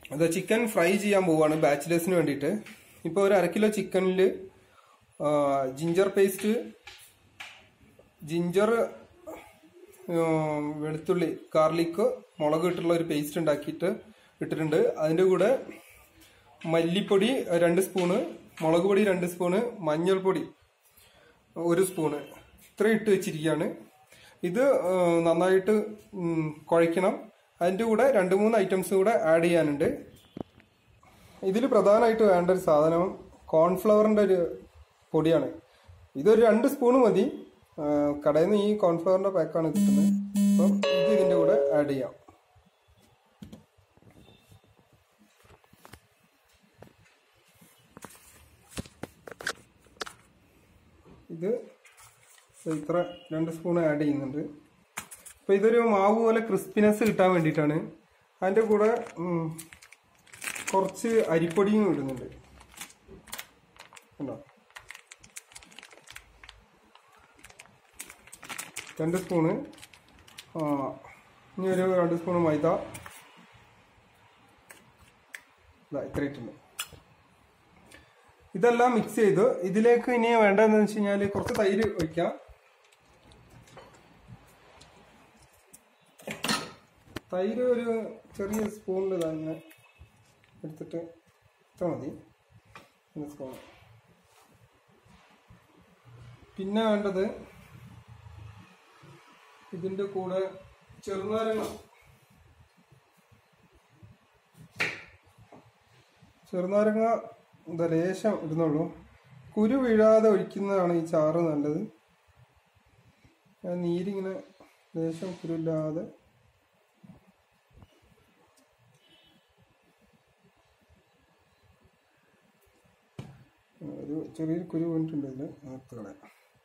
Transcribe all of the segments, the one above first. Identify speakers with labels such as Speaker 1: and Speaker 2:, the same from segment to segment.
Speaker 1: അത് chicken fry ചെയ്യാൻ പോവാണ് ബാച്ചിലേഴ്സിന് വേണ്ടിയിട്ട് ഇപ്പോൾ ഒരു അര കിലോ ചിക്കനിൽ ജിഞ്ചർ പേസ്റ്റ് ജിഞ്ചർ വെളുത്തുള്ളി ഗാർലിക്ക് മുളക് ഇട്ടുള്ള ഒരു പേസ്റ്റ് ഉണ്ടാക്കിയിട്ട് ഇട്ടിട്ടുണ്ട് അതിൻ്റെ കൂടെ മല്ലിപ്പൊടി രണ്ട് സ്പൂണ് മുളക് പൊടി രണ്ട് സ്പൂണ് മഞ്ഞൾപ്പൊടി ഒരു സ്പൂണ് ഇത്ര ഇട്ട് വെച്ചിരിക്കുകയാണ് ഇത് ആ, നന്നായിട്ട് ഉം, കുഴയ്ക്കണം അതിൻ്റെ കൂടെ രണ്ട് മൂന്ന് ഐറ്റംസ് കൂടെ ആഡ് ചെയ്യാനുണ്ട് ഇതിൽ പ്രധാനമായിട്ട് വേണ്ട ഒരു സാധനം കോൺഫ്ലവറിൻ്റെ ഒരു പൊടിയാണ് ഇതൊരു രണ്ട് സ്പൂണ് മതി ആ, കടയിൽ നിന്ന് ഈ കോൺഫ്ലവറിൻ്റെ പാക്കാണ് കിട്ടുന്നത് അപ്പം ഇത് ഇതിൻ്റെ കൂടെ ആഡ് ചെയ്യാം ഇത് ഇത്ര രണ്ട് സ്പൂൺ ആഡ് ചെയ്യുന്നുണ്ട് അപ്പോൾ ഇതൊരു മാവ് പോലെ ക്രിസ്പിനെസ് കിട്ടാൻ വേണ്ടിയിട്ടാണ് അതിൻ്റെ കൂടെ ഉം, കുറച്ച് അരിപ്പൊടിയും ഇടുന്നുണ്ട് കണ്ടോ രണ്ട് സ്പൂണ് ആ, ഇനി ഒരു രണ്ട് സ്പൂണ് മൈദ ഇതാ ഇത്ര ഇട്ടുണ്ട് ഇതെല്ലാം മിക്സ് ചെയ്ത് ഇതിലേക്ക് ഇനി വേണ്ടതെന്ന് വെച്ച് കഴിഞ്ഞാൽ കുറച്ച് തൈര് ഒഴിക്കാം തൈര് ഒരു ചെറിയ സ്പൂണിൽ തന്നെ എടുത്തിട്ട് ഇത്ര മതി ഒരു സ്പൂൺ പിന്നെ വേണ്ടത് ഇതിൻ്റെ കൂടെ ചെറുനാരങ്ങ ചെറുനാരങ്ങ എന്താ ലേശം ഇടുന്നുള്ളൂ കുരു വീഴാതെ ഒഴിക്കുന്നതാണ് ഈ ചാറ് നല്ലത് ആ നീരിങ്ങനെ ലേശം കുരുവില്ലാതെ ഒരു ചെറിയൊരു കുരു വീണിട്ടുണ്ട് ഇതിൽ നേരത്തെ കളയാം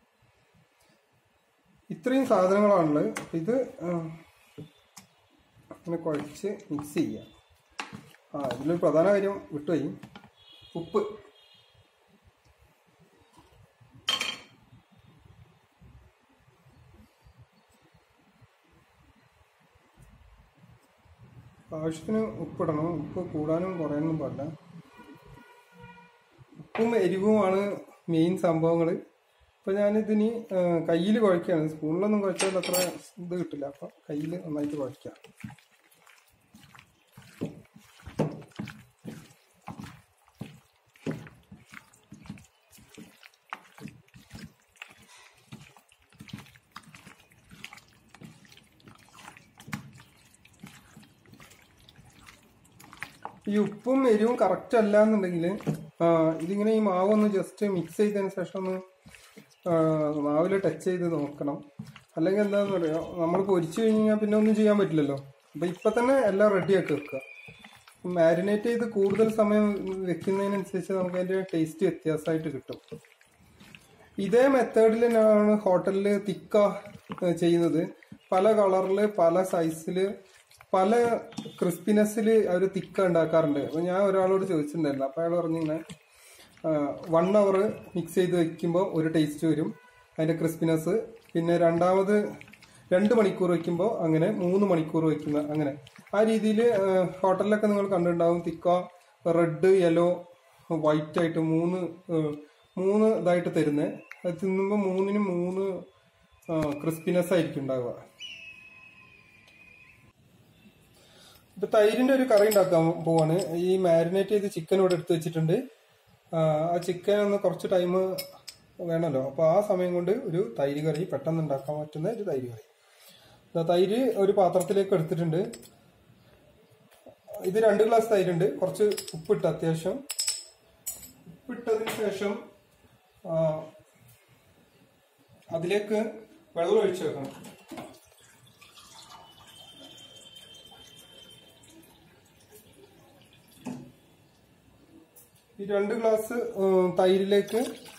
Speaker 1: ഇത്രയും സാധനങ്ങളാണുള്ളത് അപ്പൊ ഇത് ആ, ഇങ്ങനെ കുഴച്ച് മിക്സ് ചെയ്യാം ആ ഇതിലൊരു പ്രധാന കാര്യം വിട്ടുപോയി ഉപ്പ് ആവശ്യത്തിന് ഉപ്പിടണം ഉപ്പ് കൂടാനും കുറയാനും പാടില്ല ഉപ്പും എരിവുമാണ് മെയിൻ സംഭവങ്ങൾ ഇപ്പൊ ഞാനിതിനി കയ്യിൽ കുഴക്കുകയാണ് സ്പൂണിലൊന്നും കുഴച്ചാൽ അത്ര ഇത് കിട്ടില്ല അപ്പൊ കയ്യിൽ നന്നായിട്ട് കുഴക്കാം ഈ ഉപ്പും എരിവും കറക്റ്റ് അല്ല എന്നുണ്ടെങ്കിൽ ഇതിങ്ങനെ ഈ മാവ് ഒന്ന് ജസ്റ്റ് മിക്സ് ചെയ്തതിന് ശേഷം ഒന്ന് ആ, മാവിൽ ടച്ച് ചെയ്ത് നോക്കണം അല്ലെങ്കിൽ എന്താന്ന് പറയാ നമ്മൾ പൊരിച്ചു കഴിഞ്ഞാൽ പിന്നെ ഒന്നും ചെയ്യാൻ പറ്റില്ലല്ലോ അപ്പൊ ഇപ്പൊ തന്നെ എല്ലാം റെഡിയാക്കി വെക്കുക മാരിനേറ്റ് ചെയ്ത് കൂടുതൽ സമയം വെക്കുന്നതിനനുസരിച്ച് നമുക്ക് അതിന്റെ ടേസ്റ്റ് വ്യത്യാസമായിട്ട് കിട്ടും ഇതേ മെത്തേഡിൽ തന്നെയാണ് ഹോട്ടലിൽ തിക്ക ഏഹ്, ചെയ്യുന്നത് പല കളറില് പല സൈസില് പല ക്രിസ്പിനെസ്സിൽ അവർ തിക്ക ഉണ്ടാക്കാറുണ്ട് അപ്പൊ ഞാൻ ഒരാളോട് ചോദിച്ചിട്ടുണ്ടായിരുന്നു അപ്പൊ അയാൾ പറഞ്ഞിങ്ങനെ വൺ അവർ മിക്സ് ചെയ്ത് വെക്കുമ്പോൾ ഒരു ടേസ്റ്റ് വരും അതിന്റെ ക്രിസ്പിനെസ് പിന്നെ രണ്ടാമത് രണ്ട് മണിക്കൂർ വെക്കുമ്പോൾ അങ്ങനെ മൂന്ന് മണിക്കൂർ വെക്കുന്ന അങ്ങനെ ആ രീതിയിൽ ഹോട്ടലിലൊക്കെ നിങ്ങൾ കണ്ടിട്ടുണ്ടാവും തിക്ക റെഡ് യെല്ലോ വൈറ്റ് ആയിട്ട് മൂന്ന് ഏഹ്, മൂന്ന് ഇതായിട്ട് തരുന്നത് അത് തിന്നുമ്പോൾ മൂന്നിനും മൂന്ന് ക്രിസ്പിനെസ് ആയിരിക്കും ഉണ്ടാവുക ഇപ്പൊ തൈരിന്റെ ഒരു കറി ഉണ്ടാക്കാൻ പോവാണ് ഈ മാരിനേറ്റ് ചെയ്ത് ചിക്കൻ ഇവിടെ എടുത്ത് വെച്ചിട്ടുണ്ട് ആ ആ ചിക്കൻ ഒന്ന് കുറച്ച് ടൈം വേണമല്ലോ അപ്പൊ ആ സമയം കൊണ്ട് ഒരു തൈര് കറി പെട്ടെന്ന് ഉണ്ടാക്കാൻ പറ്റുന്ന ഒരു തൈര് കറി ദാ തൈര് ഒരു പാത്രത്തിലേക്ക് എടുത്തിട്ടുണ്ട് ഇത് രണ്ട് ഗ്ലാസ് തൈരുണ്ട് കുറച്ച് ഉപ്പിട്ട് അത്യാവശ്യം ഉപ്പിട്ടതിന് ശേഷം ആ, അതിലേക്ക് വെള്ളം ഒഴിച്ചു വെക്കണം ഈ രണ്ട് ഗ്ലാസ് ഉം, തൈരിലേക്ക്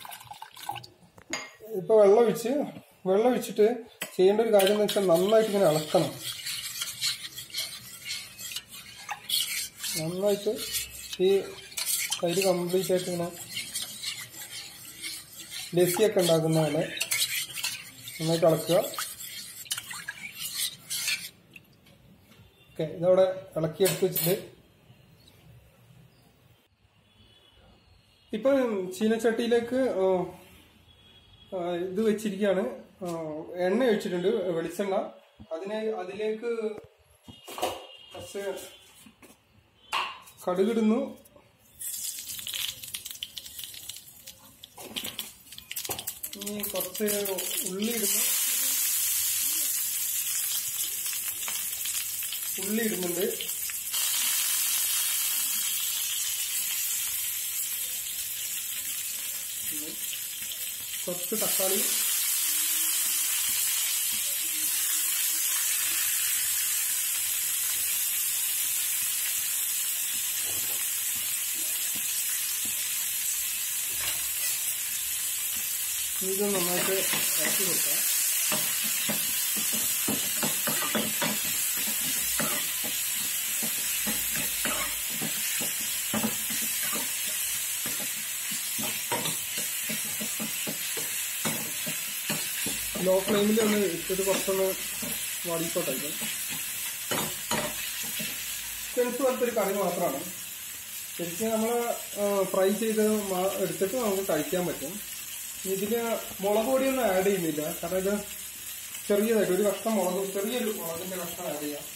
Speaker 1: ഇപ്പൊ വെള്ളം ഒഴിച്ച് വെള്ളം ഒഴിച്ചിട്ട് ചെയ്യേണ്ട ഒരു കാര്യം എന്ന് വെച്ചാൽ നന്നായിട്ട് ഇങ്ങനെ ഇളക്കണം നന്നായിട്ട് ഈ തൈര് കംപ്ലീറ്റ് ആയിട്ട് ഇങ്ങനെ ലസ്സിയൊക്കെ ഉണ്ടാക്കുന്ന പോലെ നന്നായിട്ട് ഇളക്കുക ഓക്കെ ഇതവിടെ ഇളക്കി എടുത്ത് വെച്ചിട്ട് ഇപ്പൊ ചീനച്ചട്ടിയിലേക്ക് ആ, ആ, ഇത് വെച്ചിരിക്കുകയാണ് ആ, എണ്ണ ഒഴിച്ചിട്ടുണ്ട് വെളിച്ചെണ്ണ അതിനെ അതിലേക്ക് കുറച്ച് കടുകിടുന്നു ഇനി കുറച്ച് ഉള്ളി ഇടുന്നു ഉള്ളി ഇടുന്നുണ്ട് പിന്നെ കുറച്ച് തക്കാളി ഇത് നന്നായിട്ട് ഇറക്കി കൊടുക്കാം ലോ ഫ്ലെയിമിൽ ഒന്ന് ഇട്ടിട്ട് കുറച്ചൊന്ന് വാടിക്കോട്ടെ ഇത് ചെറുപ്പ് പോലത്തെ ഒരു കറി മാത്രമാണ് ശരിക്കും നമ്മൾ ഫ്രൈ ചെയ്ത് മാ- എടുത്തിട്ട് നമുക്ക് കഴിക്കാൻ പറ്റും ഇതില് മുളക് പൊടിയൊന്നും ആഡ് ചെയ്യുന്നില്ല കാരണം ഇത് ചെറിയതായിട്ട് ഒരു കഷ്ണം മുളക് ചെറിയൊരു മുളകിന്റെ കഷ്ണം ആഡ് ചെയ്യാം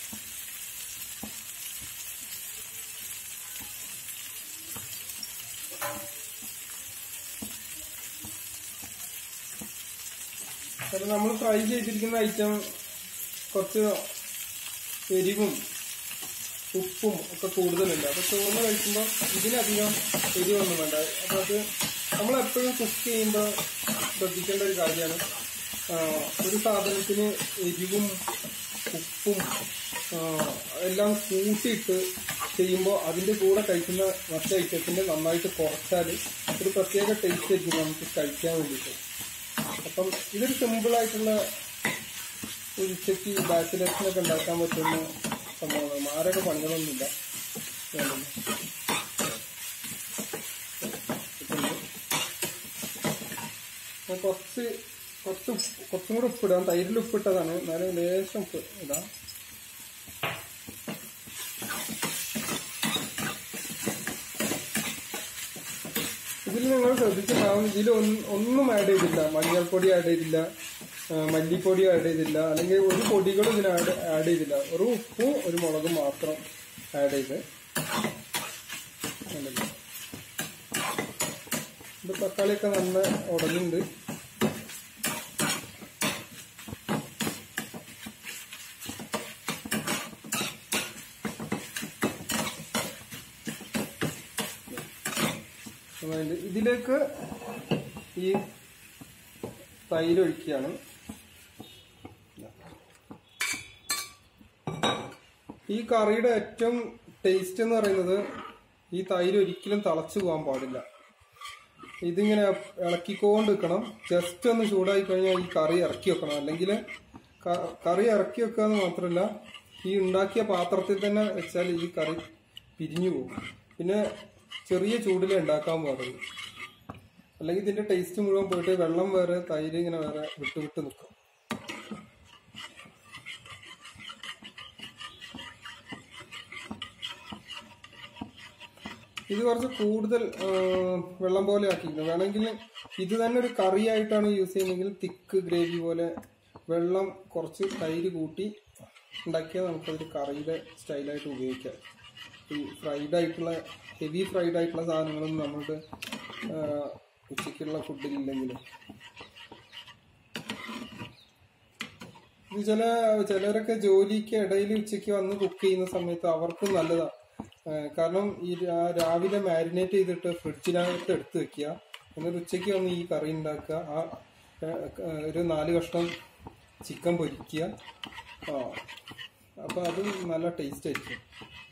Speaker 1: കാരണം നമ്മൾ ഫ്രൈ ചെയ്തിരിക്കുന്ന ഐറ്റം കുറച്ച് എരിവും ഉപ്പും ഒക്കെ കൂടുതലുണ്ട് അപ്പൊ ചോറിന് കഴിക്കുമ്പോൾ ഇതിലധികം എരിവൊന്നും വേണ്ട അപ്പൊ അത് നമ്മൾ എപ്പോഴും കുക്ക് ചെയ്യുമ്പോൾ ശ്രദ്ധിക്കേണ്ട ഒരു കാര്യമാണ് ആ, ഒരു സാധനത്തിന് എരിവും ഉപ്പും ആ, എല്ലാം കൂട്ടിയിട്ട് ചെയ്യുമ്പോൾ അതിന്റെ കൂടെ കഴിക്കുന്ന മറ്റേ ഐറ്റത്തിന്റെ നന്നായിട്ട് കുറച്ചാൽ ഒരു പ്രത്യേക ടേസ്റ്റ് ആയിരിക്കും നമുക്ക് കഴിക്കാൻ വേണ്ടിയിട്ട് അപ്പം ഇതൊരു സിമ്പിൾ ആയിട്ടുള്ള ഒരു ഉച്ചയ്ക്ക് ബാച്ചിലേഴ്സിനൊക്കെ ഉണ്ടാക്കാൻ പറ്റുന്ന സംഭവമാണ് മാരൊക്കെ പണികളൊന്നുമില്ല വേണ്ടല്ലോ. ഇതുണ്ട്. ഞാൻ കുറച്ച് കുറച്ച് ഉപ്പ്- കുറച്ചും കൂടെ ഉപ്പിടാം തൈരിൽ ഉപ്പിട്ടതാണ് എന്നാലും ലേശം ഉപ്പ് ഇടാം ഇതിൽ നിങ്ങൾ ശ്രദ്ധിച്ചിട്ടുണ്ടാവും ഇതിൽ ഒന്നും ആഡ് ചെയ്തില്ല മഞ്ഞൾപ്പൊടി ആഡ് ചെയ്തില്ല ആ, മല്ലിപ്പൊടി ആഡ് ചെയ്തില്ല അല്ലെങ്കിൽ ഒരു പൊടികളും ഇതിൽ ആഡ് ആഡ് ചെയ്തില്ല ഒരു ഉപ്പും ഒരു മുളകും മാത്രം ആഡ് ചെയ്ത് കണ്ടില്ലേ? ഇത് തക്കാളിയൊക്കെ നല്ല ഉടഞ്ഞുണ്ട് അതുകൊണ്ട് ഇതിലേക്ക് ഈ തൈര് ഒഴിക്കുകയാണ് ഈ കറിയുടെ ഏറ്റവും ടേസ്റ്റ് എന്ന് പറയുന്നത് ഈ തൈര് ഒരിക്കലും തിളച്ചു പോകാൻ പാടില്ല ഇതിങ്ങനെ ഇളക്കിക്കൊണ്ട് നിൽക്കണം ജസ്റ്റ് ഒന്ന് ചൂടായി കഴിഞ്ഞാൽ ഈ കറി ഇറക്കി വെക്കണം അല്ലെങ്കിൽ കറി ഇറക്കി വെക്കാന്ന് മാത്രമല്ല ഈ ഉണ്ടാക്കിയ പാത്രത്തിൽ തന്നെ വെച്ചാൽ ഈ കറി പിരിഞ്ഞു പോകും പിന്നെ ചെറിയ ചൂടിലേ ഉണ്ടാക്കാൻ പാടുള്ളൂ അല്ലെങ്കിൽ ഇതിന്റെ ടേസ്റ്റ് മുഴുവൻ പോയിട്ട് വെള്ളം വേറെ തൈര് ഇങ്ങനെ വേറെ വിട്ട് വിട്ട് നിൽക്കും ഇത് കുറച്ച് കൂടുതൽ ആ, വെള്ളം പോലെ ആക്കിയിരുന്നു വേണമെങ്കിൽ ഇത് തന്നെ ഒരു കറി ആയിട്ടാണ് യൂസ് ചെയ്യുന്നതെങ്കിൽ തിക്ക് ഗ്രേവി പോലെ വെള്ളം കുറച്ച് തൈര് കൂട്ടി ഉണ്ടാക്കിയാൽ നമുക്കതൊരു കറിയുടെ സ്റ്റൈലായിട്ട് ഉപയോഗിക്കാം ഈ ഫ്രൈഡ് ആയിട്ടുള്ള ഹെവി ഫ്രൈഡ് ആയിട്ടുള്ള സാധനങ്ങളൊന്നും നമ്മളുടെ ആ, ഉച്ചയ്ക്കുള്ള ഫുഡിലില്ലെങ്കിൽ ഇത് ചില ചിലരൊക്കെ ജോലിക്ക് ഇടയിൽ ഉച്ചയ്ക്ക് വന്ന് കുക്ക് ചെയ്യുന്ന സമയത്ത് അവർക്കും നല്ലതാണ് കാരണം ഈ രാ- രാവിലെ മാരിനേറ്റ് ചെയ്തിട്ട് ഫ്രിഡ്ജിനകത്ത് എടുത്ത് വെക്കുക എന്നിട്ട് ഉച്ചയ്ക്ക് വന്ന് ഈ കറി ഉണ്ടാക്കുക ആ ഏ, ഏ, ഒരു നാല് കഷ്ണം ചിക്കൻ പൊരിക്കുക ആ അപ്പൊ അത് നല്ല ടേസ്റ്റ് ആയിരിക്കും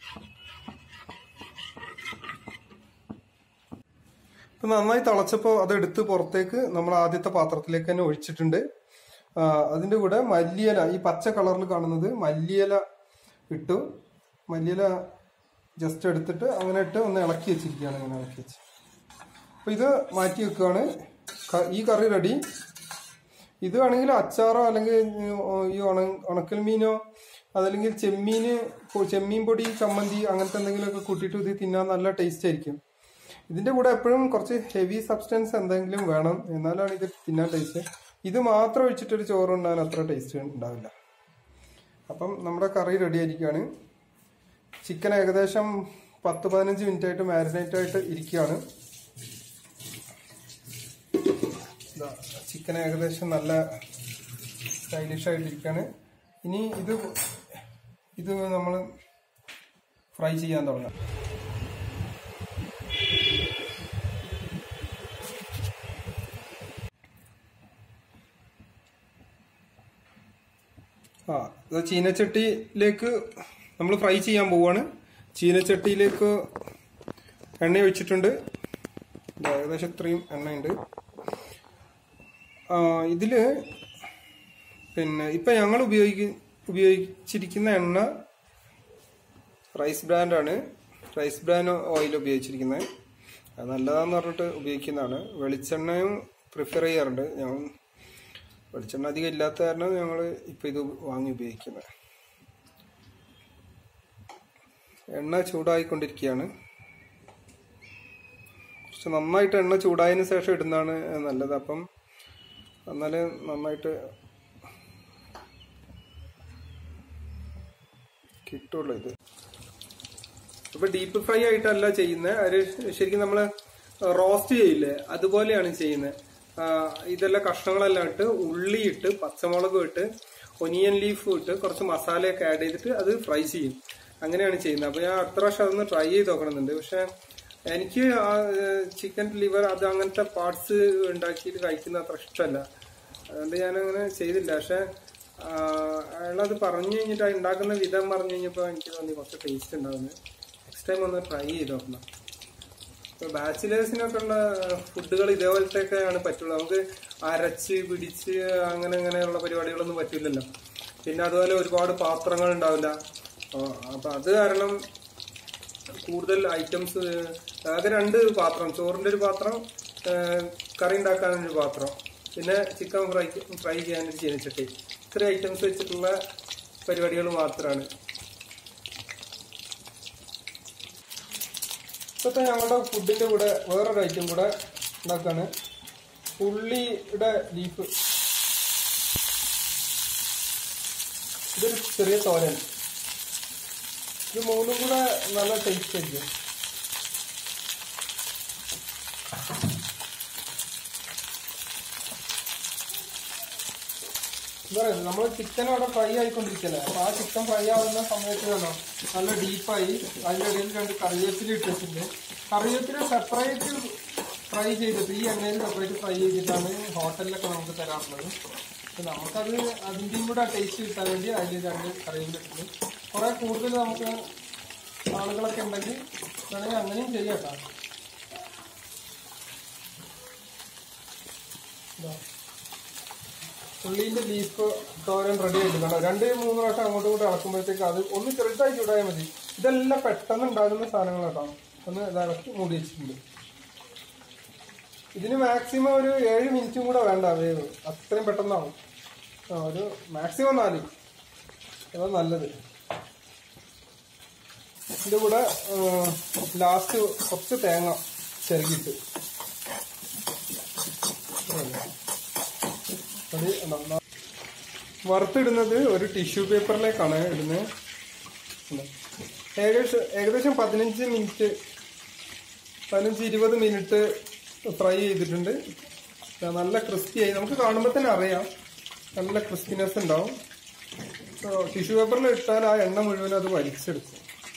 Speaker 1: ഇപ്പൊ നന്നായി തിളച്ചപ്പോൾ അതെടുത്ത് പുറത്തേക്ക് നമ്മൾ ആദ്യത്തെ പാത്രത്തിലേക്ക് തന്നെ ഒഴിച്ചിട്ടുണ്ട് ആ, അതിന്റെ കൂടെ മല്ലിയില ഈ പച്ച കളറിൽ കാണുന്നത് മല്ലിയില ഇട്ടു മല്ലിയില ജസ്റ്റ് എടുത്തിട്ട് അങ്ങനെ ഇട്ട് ഒന്ന് ഇളക്കി വെച്ചിരിക്കുകയാണ് ഇങ്ങനെ ഇളക്കി വെച്ച് അപ്പൊ ഇത് മാറ്റി വെക്കുകയാണ് ക- ഈ കറി റെഡി ഇത് വേണമെങ്കിൽ അച്ചാറോ അല്ലെങ്കിൽ ഈ ഉണ ഉണക്കൽ മീനോ അതല്ലെങ്കിൽ ചെമ്മീന് പൊ- ചെമ്മീൻ പൊടി ചമ്മന്തി അങ്ങനത്തെ എന്തെങ്കിലുമൊക്കെ കൂട്ടിയിട്ട് ഇത് തിന്നാൻ നല്ല ടേസ്റ്റ് ആയിരിക്കും ഇതിന്റെ കൂടെ എപ്പോഴും കുറച്ച് ഹെവി സബ്സ്റ്റൻസ് എന്തെങ്കിലും വേണം എന്നാലാണ് ഇത് തിന്നാൻ ടേസ്റ്റ് ഇത് മാത്രം ഒഴിച്ചിട്ടൊരു ചോറ് ഉണ്ടാകാൻ അത്ര ടേസ്റ്റ് ഉണ്ടാവില്ല അപ്പം നമ്മുടെ കറി റെഡി ആയിരിക്കുകയാണ് ചിക്കൻ ഏകദേശം പത്ത് പതിനഞ്ച് മിനിറ്റ് ആയിട്ട് മാരിനേറ്റ് ആയിട്ട് ഇരിക്കുകയാണ് ചിക്കൻ ഏകദേശം നല്ല സ്റ്റൈലിഷ് ആയിട്ടിരിക്കുകയാണ് ഇനി ഇത് ഇത് നമ്മൾ ഫ്രൈ ചെയ്യാൻ തുടങ്ങാം ആ ഇത് ചീനച്ചട്ടിയിലേക്ക് നമ്മൾ ഫ്രൈ ചെയ്യാൻ പോവാണ് ചീനച്ചട്ടിയിലേക്ക് എണ്ണ ഒഴിച്ചിട്ടുണ്ട് ഇത് ഏകദേശം ഇത്രയും എണ്ണയുണ്ട് ആ, ഇതില് പിന്നെ ഇപ്പൊ ഞങ്ങൾ ഉപയോഗിക്ക ഉപയോഗിച്ചിരിക്കുന്ന എണ്ണ റൈസ് ബ്രാൻഡാണ് റൈസ് ബ്രാൻഡ് ഓയിൽ ഉപയോഗിച്ചിരിക്കുന്നത് അത് നല്ലതാന്ന് പറഞ്ഞിട്ട് ഉപയോഗിക്കുന്നതാണ് വെളിച്ചെണ്ണയും പ്രിഫർ ചെയ്യാറുണ്ട് ഞങ്ങൾ വെളിച്ചെണ്ണ അധികം ഇല്ലാത്ത കാരണം ഞങ്ങൾ ഇപ്പം ഇത് വാങ്ങി ഉപയോഗിക്കുന്നത് എണ്ണ ചൂടായിക്കൊണ്ടിരിക്കുകയാണ് കുറച്ച് നന്നായിട്ട് എണ്ണ ചൂടായതിനു ശേഷം ഇടുന്നതാണ് നല്ലത് അപ്പം എന്നാലേ നന്നായിട്ട് കിട്ടുള്ളൂ ഇത് ഇപ്പൊ ഡീപ്പ് ഫ്രൈ ആയിട്ടല്ല ചെയ്യുന്നത് അത് ശരിക്കും നമ്മള് റോസ്റ്റ് ചെയ്യില്ലേ അതുപോലെയാണ് ചെയ്യുന്നത് ഇതെല്ലാം കഷ്ണങ്ങളെല്ലാം ഇട്ട് ഉള്ളി ഇട്ട് പച്ചമുളക് ഇട്ട് ഒനിയൻ ലീഫ് ഇട്ട് കുറച്ച് മസാലയൊക്കെ ആഡ് ചെയ്തിട്ട് അത് ഫ്രൈ ചെയ്യും അങ്ങനെയാണ് ചെയ്യുന്നത് അപ്പൊ ഞാൻ അടുത്ത പ്രാവശ്യം അതൊന്ന് ട്രൈ ചെയ്ത് നോക്കണമെന്നുണ്ട് പക്ഷെ എനിക്ക് ചിക്കൻ ലിവർ അത് അങ്ങനത്തെ പാർട്സ് ഉണ്ടാക്കിയിട്ട് കഴിക്കുന്ന അത്ര ഇഷ്ടമല്ല അതുകൊണ്ട് ഞാൻ അങ്ങനെ ചെയ്തില്ല പക്ഷെ അയാളത് പറഞ്ഞു കഴിഞ്ഞിട്ട് ആ ഉണ്ടാക്കുന്ന വിധം പറഞ്ഞു കഴിഞ്ഞപ്പോൾ എനിക്ക് തോന്നി കുറച്ച് ടേസ്റ്റ് ഉണ്ടാവുന്നത് നെക്സ്റ്റ് ടൈം ഒന്ന് ട്രൈ ചെയ്ത് നോക്കണം ഇപ്പൊ ബാച്ചിലേഴ്സിനൊക്കെ ഉള്ള ഫുഡുകൾ ഇതേപോലത്തെയൊക്കെയാണ് പറ്റുള്ളൂ നമുക്ക് അരച്ച് പിടിച്ച് അങ്ങനെ അങ്ങനെയുള്ള പരിപാടികളൊന്നും പറ്റില്ലല്ലോ പിന്നെ അതുപോലെ ഒരുപാട് പാത്രങ്ങൾ ഉണ്ടാവില്ല ആ, അപ്പൊ അത് കാരണം കൂടുതൽ ഐറ്റംസ് ആകെ രണ്ട് പാത്രം ചോറിന്റെ ഒരു പാത്രം ആ, കറി ഉണ്ടാക്കാനൊരു പാത്രം പിന്നെ ചിക്കൻ ഫ്രൈ ഫ്രൈ ചെയ്യാനൊരു ചീനച്ചട്ടി ഇത്ര ഐറ്റംസ് വെച്ചിട്ടുള്ള പരിപാടികൾ മാത്രമാണ് ഇപ്പോഴത്തെ ഞങ്ങളുടെ ഫുഡിന്റെ കൂടെ വേറൊരു ഐറ്റം കൂടെ ഉണ്ടാക്കാണ് ഉള്ളിയുടെ ലീഫ് ഇതൊരു ചെറിയ തോരൻ ഇത് മൂന്നും കൂടെ നല്ല ടേസ്റ്റ് ആയിരിക്കും എന്താ പറയുക നമ്മൾ ചിക്കൻ അവിടെ ഫ്രൈ ആയിക്കൊണ്ടിരിക്കല്ലേ അപ്പൊ ആ ചിക്കൻ ഫ്രൈ ആവുന്ന സമയത്ത് വേണം നല്ല ഡീപ്പായി അതിൻ്റെ ഇടയിൽ രണ്ട് കറിവേപ്പില ഇട്ടിട്ടുണ്ട് കറിവേപ്പില സെപ്പറേറ്റ് ഫ്രൈ ചെയ്തിട്ട് ഈ എണ്ണയിൽ സെപ്പറേറ്റ് ഫ്രൈ ചെയ്തിട്ടാണ് ഹോട്ടലിലൊക്കെ നമുക്ക് തരാറുള്ളത് അപ്പൊ നമുക്കത് അതിൻ്റെയും കൂടെ ടേസ്റ്റ് കിട്ടാൻ വേണ്ടി അതിൽ രണ്ട് കറിവേപ്പില ഇട്ടിട്ടുണ്ട് കുറെ കൂടുതൽ നമുക്ക് ആളുകളൊക്കെ ഉണ്ടെങ്കിൽ വേണമെങ്കിൽ അങ്ങനെയും ചെയ്യാം കേട്ടോ ഇതാ. ഉള്ളിന്റെ ലീഫ് തോരൻ റെഡി ആയിട്ട് കണ്ടോ രണ്ട് മൂന്ന് പ്രാവശ്യം അങ്ങോട്ടും ഇങ്ങോട്ടും ഇളക്കുമ്പോഴത്തേക്ക് അത് ഒന്ന് ചെറുതായി ചൂടായാൽ മതി ഇതെല്ലാം പെട്ടെന്ന് ഉണ്ടാകുന്ന സാധനങ്ങൾ കേട്ടോ ഒന്ന് ഇളക്കി മൂടി വെച്ചിട്ടുണ്ട് ഇതിന് മാക്സിമം ഒരു ഏഴ് മിനിറ്റും കൂടെ വേണ്ട വേവ് അത്രയും പെട്ടെന്നാവും ആ ഒരു മാക്സിമം നാല് അതാ നല്ലത് ഇതിന്റെ കൂടെ ലാസ്റ്റ് കുറച്ച് തേങ്ങ ചെറുകിട്ട് അത് നന്നാ- വറുത്തിടുന്നത് ഒരു ടിഷ്യൂ പേപ്പറിലേക്കാണ് ഇടുന്നത് ഉം. ഏകദേശം ഏകദേശം പതിനഞ്ച് മിനിറ്റ് പതിനഞ്ച് ഇരുപത് മിനിറ്റ് ഫ്രൈ ചെയ്തിട്ടുണ്ട് ദാ നല്ല ക്രിസ്പിയായി നമുക്ക് കാണുമ്പോൾ തന്നെ അറിയാം നല്ല ക്രിസ്പിനെസ് ഉണ്ടാവും ടിഷ്യൂ പേപ്പറിൽ ഇട്ടാൽ ആ എണ്ണ മുഴുവൻ അത് വലിച്ചെടുക്കും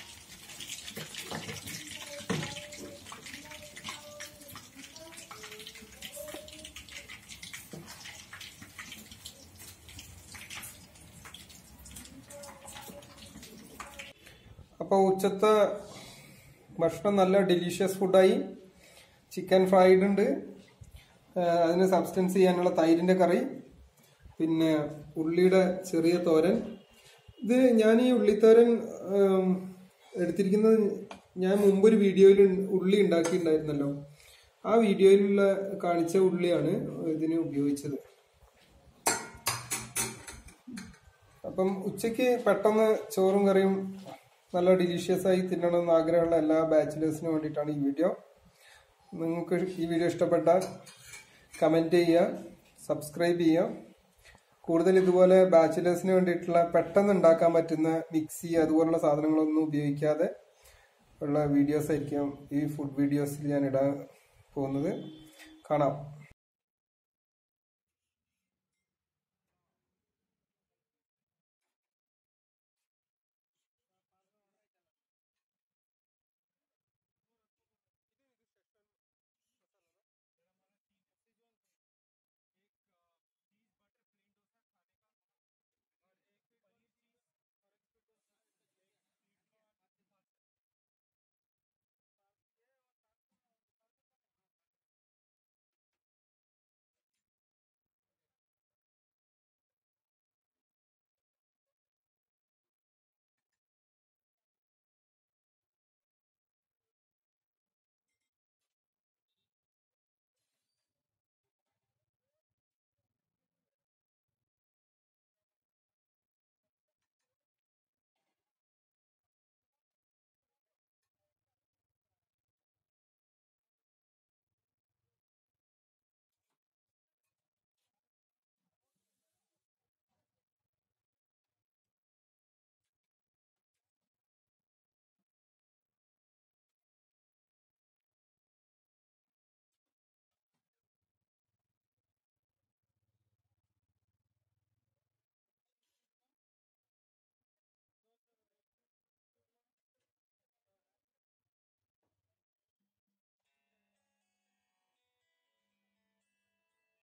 Speaker 1: അപ്പോൾ ഉച്ചത്തെ ഭക്ഷണം നല്ല ഡെലീഷ്യസ് ഫുഡായി ചിക്കൻ ഫ്രൈഡ് ഉണ്ട് ആ, അതിന് സബ്സ്റ്റൻസ് ചെയ്യാനുള്ള തൈരിന്റെ കറി പിന്നെ ഉള്ളിയുടെ ചെറിയ തോരൻ ഇത് ഞാൻ ഈ ഉള്ളിത്തോരൻ ഉം, എടുത്തിരിക്കുന്നത് ഞാൻ മുമ്പൊരു വീഡിയോയിൽ ഉള്ളി ഉണ്ടാക്കിയിട്ടുണ്ടായിരുന്നല്ലോ ആ വീഡിയോയിലുള്ള കാണിച്ച ഉള്ളിയാണ് ഇതിന് ഉപയോഗിച്ചത് അപ്പം ഉച്ചയ്ക്ക് പെട്ടെന്ന് ചോറും കറിയും നല്ല ഡിലീഷ്യസ് ആയി തിന്നണമെന്ന് ആഗ്രഹമുള്ള എല്ലാ ബാച്ചിലേഴ്സിനും വേണ്ടിയിട്ടാണ് ഈ വീഡിയോ നിങ്ങൾക്ക് ഈ വീഡിയോ ഇഷ്ടപ്പെട്ടാൽ കമൻറ്റ് ചെയ്യുക സബ്സ്ക്രൈബ് ചെയ്യുക കൂടുതൽ ഇതുപോലെ ബാച്ചിലേഴ്സിന് വേണ്ടിയിട്ടുള്ള പെട്ടെന്ന് ഉണ്ടാക്കാൻ പറ്റുന്ന മിക്സി അതുപോലുള്ള സാധനങ്ങളൊന്നും ഉപയോഗിക്കാതെ ഉള്ള വീഡിയോസ് ആയിരിക്കും ഈ ഫുഡ് വീഡിയോസിൽ ഞാൻ ഇടാൻ പോകുന്നത് കാണാം